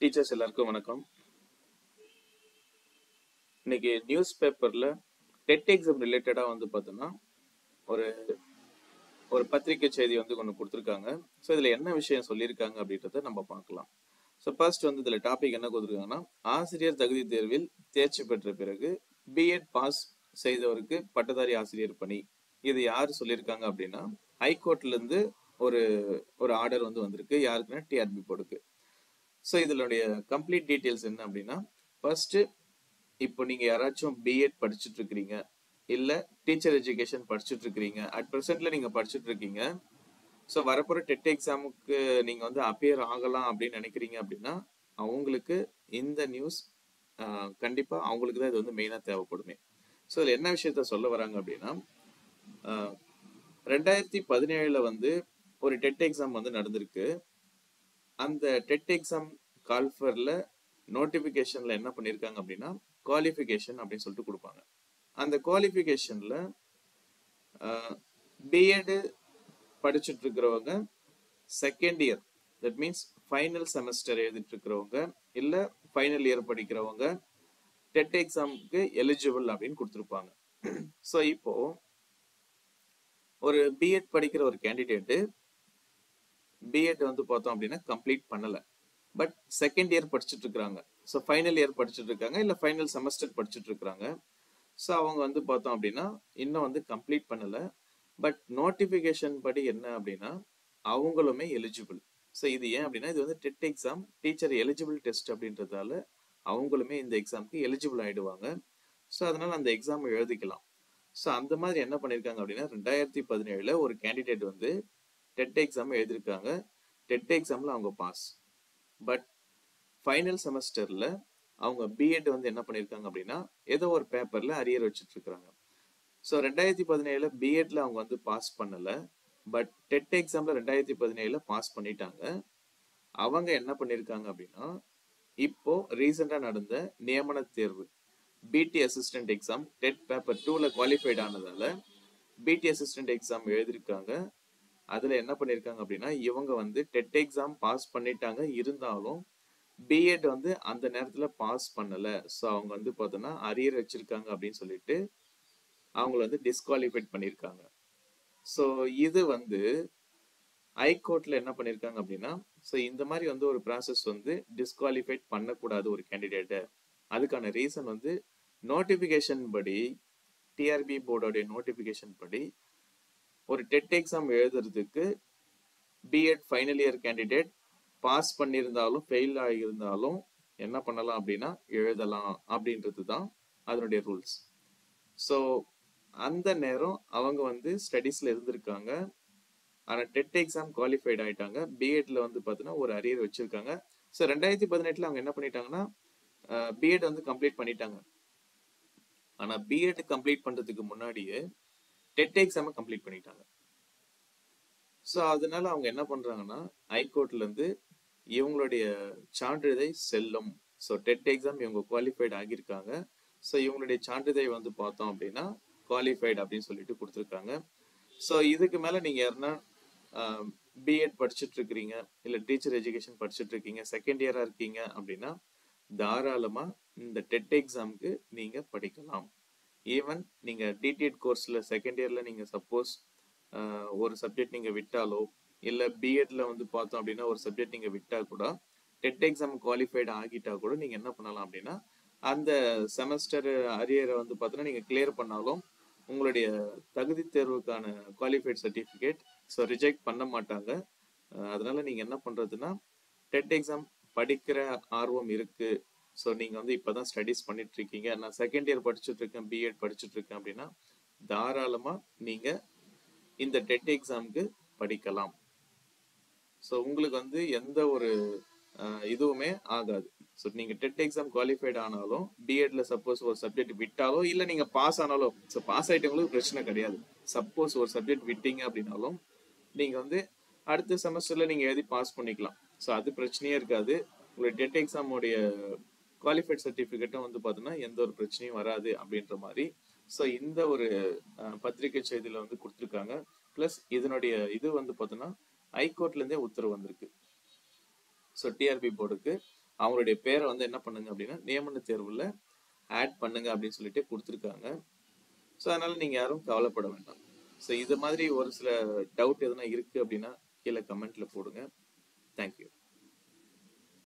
teachers எல்லாருக்கும் வணக்கம் இன்னைக்கு நியூஸ் பேப்பர்ல டெட் எக்ஸாம் ரிலேட்டடா வந்து பார்த்தோன்னா ஒரு ஒரு பத்திரிக்கை செய்தி வந்து ஒன்று கொடுத்துருக்காங்க ஸோ இதில் என்ன விஷயம் சொல்லியிருக்காங்க அப்படின்றத நம்ம பார்க்கலாம் ஸோ ஃபர்ஸ்ட் வந்து இதில் டாபிக் என்ன கொடுத்துருக்காங்கன்னா ஆசிரியர் தகுதி தேர்வில் தேர்ச்சி பெற்ற பிறகு பிஎட் பாஸ் செய்தவருக்கு பட்டதாரி ஆசிரியர் பணி இது யார் சொல்லியிருக்காங்க அப்படின்னா ஹைகோர்ட்ல இருந்து ஒரு ஒரு ஆர்டர் வந்து வந்திருக்கு யாருக்குன்னா டிஆர்பி போர்டுக்கு ஸோ இதனுடைய கம்ப்ளீட் டீட்டெயில்ஸ் என்ன அப்படின்னா ஃபர்ஸ்ட் இப்போ நீங்க யாராச்சும் பிஎட் படிச்சுட்டு இருக்கிறீங்க இல்ல டீச்சர் எஜுகேஷன் படிச்சுட்டு இருக்கிறீங்க அட் ப்ரெசென்ட்ல நீங்க படிச்சுட்டு இருக்கீங்க ஸோ வரப்போற டெட் எக்ஸாமுக்கு நீங்க வந்து அப்பியர் ஆகலாம் அப்படின்னு நினைக்கிறீங்க அப்படின்னா அவங்களுக்கு இந்த நியூஸ் கண்டிப்பா அவங்களுக்கு தான் இது வந்து மெயினா தேவைப்படுமே ஸோ இதில் என்ன விஷயத்த சொல்ல வராங்க அப்படின்னா ஆஹ், ரெண்டாயிரத்தி பதினேழுல வந்து ஒரு டெட் எக்ஸாம் வந்து நடந்திருக்கு அந்த டெட் எக்ஸாம் கால்ஃபர்ல நோட்டிபிகேஷன்ல என்ன பண்ணிருக்காங்க அப்படின்னா குவாலிஃபிகேஷன் அப்படின்னு சொல்லிட்டு கொடுப்பாங்க அந்த குவாலிஃபிகேஷன்ல பிஎட் படிச்சுட்டு இருக்கிறவங்க second year that means final semester எழுதிட்டு இருக்கிறவங்க இல்ல ஃபைனல் இயர் படிக்கிறவங்க டெட் எக்ஸாமுக்கு எலிஜிபிள் அப்படின்னு கொடுத்துருப்பாங்க ஸோ இப்போ ஒரு பிஎட் படிக்கிற ஒரு கேண்டிடேட்டு பிஎட் வந்து பார்த்தோம் அப்படின்னா கம்ப்ளீட் பண்ணல பட் செகண்ட் இயர் படிச்சுட்டு இருக்காங்க ஸோ ஃபைனல் இயர் படிச்சுட்டு இருக்காங்க இல்லை ஃபைனல் செமஸ்டர் படிச்சுட்டு இருக்காங்க ஸோ அவங்க வந்து பார்த்தோம் அப்படின்னா இன்னும் வந்து கம்ப்ளீட் பண்ணல பட் நோட்டிஃபிகேஷன் படி என்ன அப்படின்னா அவங்களுமே எலிஜிபிள் ஸோ இது ஏன் அப்படின்னா இது வந்து TET exam teacher eligible test அப்படின்றதால அவங்களுமே இந்த எக்ஸாமுக்கு எலிஜிபிள் ஆயிடுவாங்க ஸோ அதனால அந்த எக்ஸாம் எழுதிக்கலாம் ஸோ அந்த மாதிரி என்ன பண்ணியிருக்காங்க அப்படின்னா ரெண்டாயிரத்தி பதினேழுல ஒரு கேண்டிடேட் வந்து டெட் எக்ஸாம் எழுதியிருக்காங்க டெட் எக்ஸாம்ல அவங்க பாஸ் பட் ஃபைனல் செமஸ்டர்ல அவங்க பிஎட் வந்து என்ன பண்ணியிருக்காங்க அப்படின்னா ஏதோ ஒரு பேப்பர்ல அரியர் வச்சுட்டு இருக்காங்க ஸோ ரெண்டாயிரத்தி பதினேழுல பிஎட்ல அவங்க வந்து பாஸ் பண்ணல பட் டெட் எக்ஸாம்ல ரெண்டாயிரத்தி பதினேழுல பாஸ் பண்ணிட்டாங்க அவங்க என்ன பண்ணியிருக்காங்க அப்படின்னா இப்போ ரீசெண்டா நடந்த நியமன தேர்வு PT assistant exam TET paper டூல குவாலிஃபைட் ஆனதால பிடி அசிஸ்டன்ட் எக்ஸாம் எழுதியிருக்காங்க அதுல என்ன பண்ணிருக்காங்க அப்படின்னா இவங்க வந்து டெட் எக்ஸாம் பாஸ் பண்ணிட்டாங்க இருந்தாலும் பிஎட் வந்து அந்த நேரத்துல பாஸ் பண்ணல ஸோ அவங்க வந்து பார்த்தோன்னா அரியர் வச்சிருக்காங்க அப்படின்னு சொல்லிட்டு அவங்கள வந்து டிஸ்குவாலிஃபைட் பண்ணியிருக்காங்க ஸோ இது வந்து ஹைகோர்ட்ல என்ன பண்ணியிருக்காங்க அப்படின்னா ஸோ இந்த மாதிரி வந்து ஒரு ப்ராசஸ் வந்து டிஸ்குவாலிஃபைட் பண்ணக்கூடாது ஒரு கேண்டிடேட்டை அதுக்கான ரீசன் வந்து நோட்டிஃபிகேஷன் படி டிஆர்பி போர்டோடைய நோட்டிஃபிகேஷன் படி ஒரு டெட் எக்ஸாம் எழுதுறதுக்கு B Ed final year candidate pass பண்ணியிருந்தாலும் ஃபெயில் ஆகியிருந்தாலும் என்ன பண்ணலாம் அப்படின்னா எழுதலாம் அப்படின்றது தான் அதனுடைய ரூல்ஸ் ஸோ அந்த நேரம் அவங்க வந்து ஸ்டடீஸ்ல இருந்திருக்காங்க ஆனால் டெட் எக்ஸாம் குவாலிஃபைட் ஆயிட்டாங்க பிஎட்ல வந்து பார்த்தீங்கன்னா ஒரு அரியர் வச்சிருக்காங்க ஸோ ரெண்டாயிரத்தி பதினெட்டுல அவங்க என்ன பண்ணிட்டாங்கன்னா பிஎட் வந்து கம்ப்ளீட் பண்ணிட்டாங்க ஆனா பிஎட் கம்ப்ளீட் பண்றதுக்கு முன்னாடியே டெட் எக்ஸாமை கம்ப்ளீட் பண்ணிட்டாங்க ஸோ அதனால அவங்க என்ன பண்றாங்கன்னா ஹைகோர்ட்ல இருந்து இவங்களுடைய சான்றிதழ் செல்லும் ஸோ டெட் எக்ஸாம் இவங்க குவாலிஃபைட் ஆகியிருக்காங்க ஸோ இவங்களுடைய சான்றிதழ் வந்து பார்த்தோம் அப்படின்னா குவாலிஃபைட் அப்படின்னு சொல்லிட்டு கொடுத்துருக்காங்க ஸோ இதுக்கு மேல நீங்க யாருன்னா பிஎட் படிச்சுட்டு இருக்கிறீங்க இல்ல டீச்சர் எஜுகேஷன் படிச்சுட்டு இருக்கீங்க செகண்ட் இயரா இருக்கீங்க அப்படின்னா தாராளமா இந்த டெட் எக்ஸாமுக்கு நீங்க படிக்கலாம் ஈவன் நீங்க டிடிஎட் கோர்ஸ்ல செகண்ட் இயர்ல நீங்க சப்போஸ் ஒரு சப்ஜெக்ட் நீங்க விட்டாலோ இல்ல பிஎட்ல வந்து பார்த்தோம் அப்படின்னா ஒரு சப்ஜெக்ட் நீங்க விட்டா கூட டெட் எக்ஸாம் குவாலிஃபைடு ஆகிட்டா கூட நீங்க என்ன பண்ணலாம் அப்படின்னா அந்த செமஸ்டர் அரியரை வந்து பார்த்தோன்னா நீங்க கிளியர் பண்ணாலும் உங்களுடைய தகுதி தேர்வுக்கான குவாலிஃபைட் சர்டிஃபிகேட் ஸோ ரிஜெக்ட் பண்ண மாட்டாங்க அஹ் அதனால நீங்க என்ன பண்றதுன்னா டெட் எக்ஸாம் படிக்கிற ஆர்வம் இருக்கு ஸோ நீங்க வந்து இப்பதான் ஸ்டடீஸ் பண்ணிட்டு இருக்கீங்க நான் செகண்ட் இயர் படிச்சுட்டு இருக்கேன் பிஎட் படிச்சுட்டு இருக்கேன் அப்படின்னா தாராளமா நீங்க இந்த டெட் எக்ஸாமுக்கு படிக்கலாம் ஸோ உங்களுக்கு வந்து எந்த ஒரு அஹ், இதுவுமே ஆகாது ஸோ நீங்க டெட் எக்ஸாம் குவாலிஃபைட் ஆனாலும் பிஎட்ல சப்போஸ் ஒரு சப்ஜெக்ட் விட்டாலோ இல்லை நீங்க பாஸ் ஆனாலும் ஸோ பாஸ் ஆயிட்டவங்களுக்கு பிரச்சனை கிடையாது சப்போஸ் ஒரு சப்ஜெக்ட் விட்டீங்க அப்படின்னாலும் நீங்க வந்து அடுத்த செமஸ்டர்ல நீங்க எழுதி பாஸ் பண்ணிக்கலாம் ஸோ அது பிரச்சனையே இருக்காது உங்களுடைய டெட் எக்ஸாமோடைய குவாலிஃபைட் சர்டிஃபிகேட்டும் வந்து பார்த்தீங்கன்னா எந்த ஒரு பிரச்சனையும் வராது அப்படின்ற மாதிரி ஸோ இந்த ஒரு அஹ், பத்திரிகை செய்தியில வந்து கொடுத்துருக்காங்க ப்ளஸ் இதனுடைய இது வந்து பார்த்தோன்னா ஹைகோர்ட்ல இருந்தே உத்தரவு வந்திருக்கு ஸோ டிஆர்பி போர்டுக்கு அவங்களுடைய பேரை வந்து என்ன பண்ணுங்க அப்படின்னா நியமன தேர்வுல ஆட் பண்ணுங்க அப்படின்னு சொல்லிட்டு கொடுத்துருக்காங்க ஸோ அதனால நீங்க யாரும் கவலைப்பட வேண்டாம் ஸோ இது மாதிரி ஒரு சில டவுட் எதுனா இருக்கு அப்படின்னா கீழே கமெண்ட்ல போடுங்க தேங்க்யூ